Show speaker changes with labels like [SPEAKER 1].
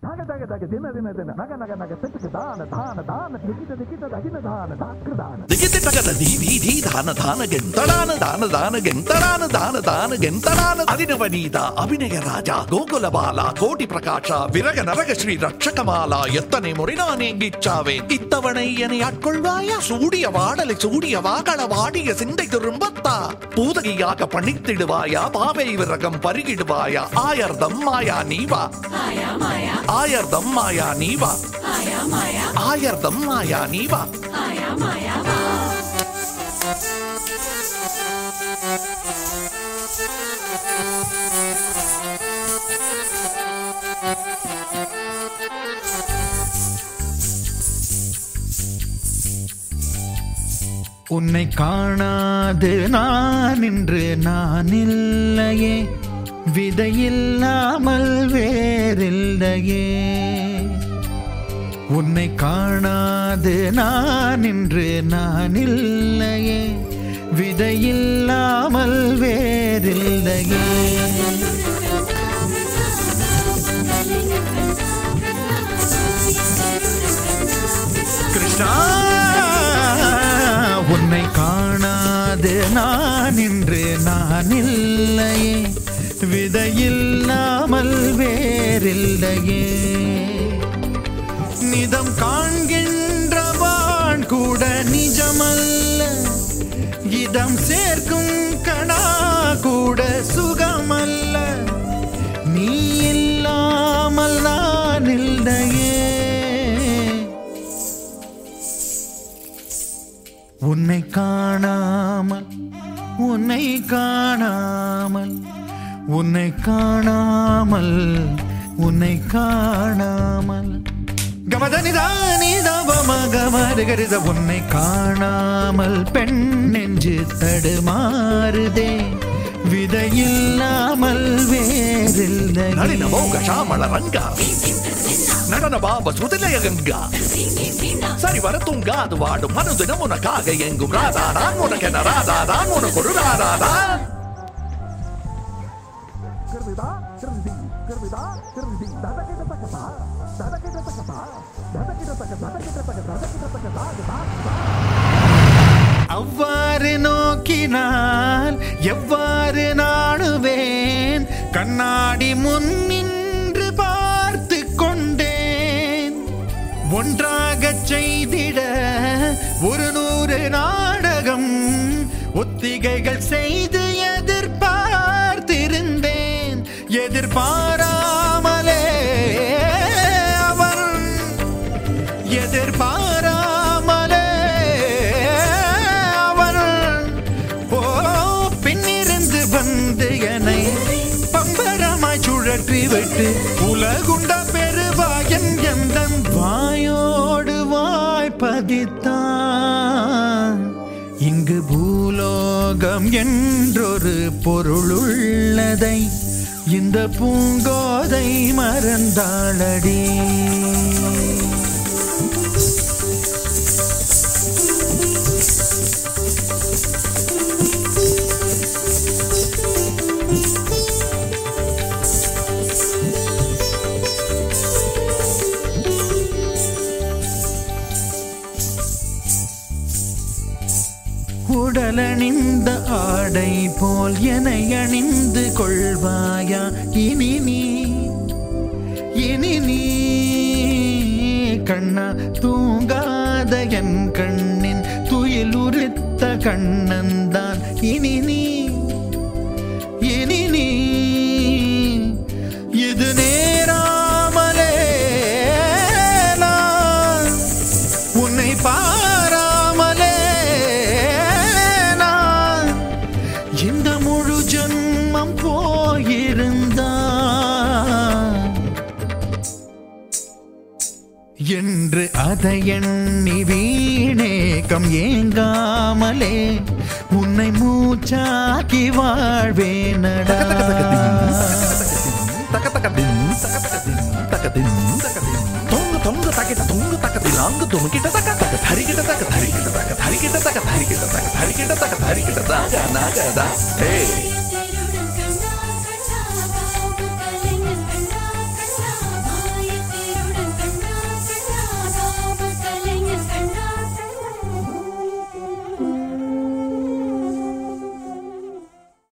[SPEAKER 1] தாக தாக தாக தின தின தின நக நக நக திட்டுக்கு தான தான தான திக்கிட்ட திக்கிட்ட தகின தான தாக்கு தான
[SPEAKER 2] ದಿಗಿತಿ ಟಗದ ಧೀ ಧೀ ಧೀ ಧಾನ ಧಾನ ಗೆಂತಡಾನ ದಾನ ದಾನ ಗೆಂತಡಾನ ದಾನ ದಾನ ಗೆಂತಡಾನ ಅದಿನವನೀತ ಅಭಿನಯ ರಾಜ ಗೋಕುಲ ಬಾಲ ಕೋಟಿ ಪ್ರಕಾಶ ವಿರಗ ನರಗ ಶ್ರೀ ರಕ್ಷಕಮಾಲ ಎತ್ತನೆ ಮುರಿ ನಾನೇಂಗಿಚ್ಚಾವೆ இத்தவணை என்னை ஆட்கொள்வாயா சூடிய வாடலை சூடிய வாகள வாடிய சிந்தை திரும்பத்தா பூதகியாக பணித்திடுவாயா பாவை விரகம் பருகிடுவாயா ஆயர்தம் மாயா நீவா ஆயர்தம் மாயா நீவா ஆயர்தம் மாயா நீவா
[SPEAKER 3] உன்னை காணாது நான் இன்று நான் இல்லையே விதையில்லாமல் வேறில்லையே உன்னை காணாது நான் இன்று நான் இல்லையே விதையில்லாமல் வேறில்லையே கிருஷ்ணா உன்னை காணாது நான் இன்று நான் இல்லையே விதையில்லாமல் வேறில்லையே நிதம் காண்கின்றவான் கூட நிஜமல்ல இதம் சேர்க்கும் கணா கூட சுகமல்ல நீ இல்லாமல் நான் இல்லையே உன்னை காணாமல் உன்னை காணாமல் உன்னை காணாமல் உன்னை காணாமல் கமதனிதானிதவமகமருகரித உன்னை காணாமல் பெண் நெஞ்சு தடுமாறுதே விதையில்லாமல் வேறில்லை
[SPEAKER 2] ನಳಿನ ಮೋಗ ಶ್ಯಾಮಳ ರಂಗ நடன பாப சுதிலய கங்கா சரி வர தூங்காது வாடும் மனுதினம் உனக்காக எங்கும் ராதா நான் உனக்கென ராதா நான் உனக்கு ஒரு ராதா தான்
[SPEAKER 1] கிருதிதா கிருதி கிருதிதா கிருதி ததகிட்ட தக்கதா ததகிட்ட தக்கதா ததகிட்ட தக்க ததகிட்ட தக்க ததகிட்ட தக்க தாகு தாக்கு
[SPEAKER 3] அவ்வாறு நோக்கினால் எவ்வாறு நாணுவேன் கண்ணாடி முன் நின்று பார்த்து கொண்டேன் ஒன்றாகச் செய்திட ஒரு நூறு நாடகம் ஒத்திகைகள் செய்து எதிர்பார்த்திருந்தேன் எதிர்பாராமலே அவன் எதிர்பாராமலே அவன் ஓ பின்னிருந்து வந்து என்னை பம்பரமாய் சுழற்றி விட்டு உலகுண்ட பெருவாயன் எந்த வாயோடு வாய் பதித்தான் இங்கு பூலோகம் என்றொரு பொருளுள்ளதை இந்த பூங்கோதை மறந்தாளடி உடலணிந்த ஆடை போல் என அணிந்து கொள்வாயா இனி நீ இனி நீ கண்ணா தூங்காத என் கண்ணின் துயில் உரித்த கண்ணன்தான் இனி நீ இனி நீ இது நேராமலே நான் உன்னை பாராமலே நான் இந்த முழு ஜன்மம் போயிருந்தான் என்று அதை எண்ணி வீணேக்கம் ஏங்காமலே உன்னை மூச்சாக்கி வாழ்வேனடா
[SPEAKER 2] தக தக தின் தக தக தின் தக தின் தக தின் தொங்கு தொங்கு தகிட்ட தொங்கு தக திலாங்கு துணுக்கிட்ட தக தக தரிக்கிட்ட தக தரிக்கிட்ட தக தரிக்கிட்ட தக தரிக்கிட்ட தக தரிக்கிட்ட தக தரிக்கிட்ட தக நகதா ஏய்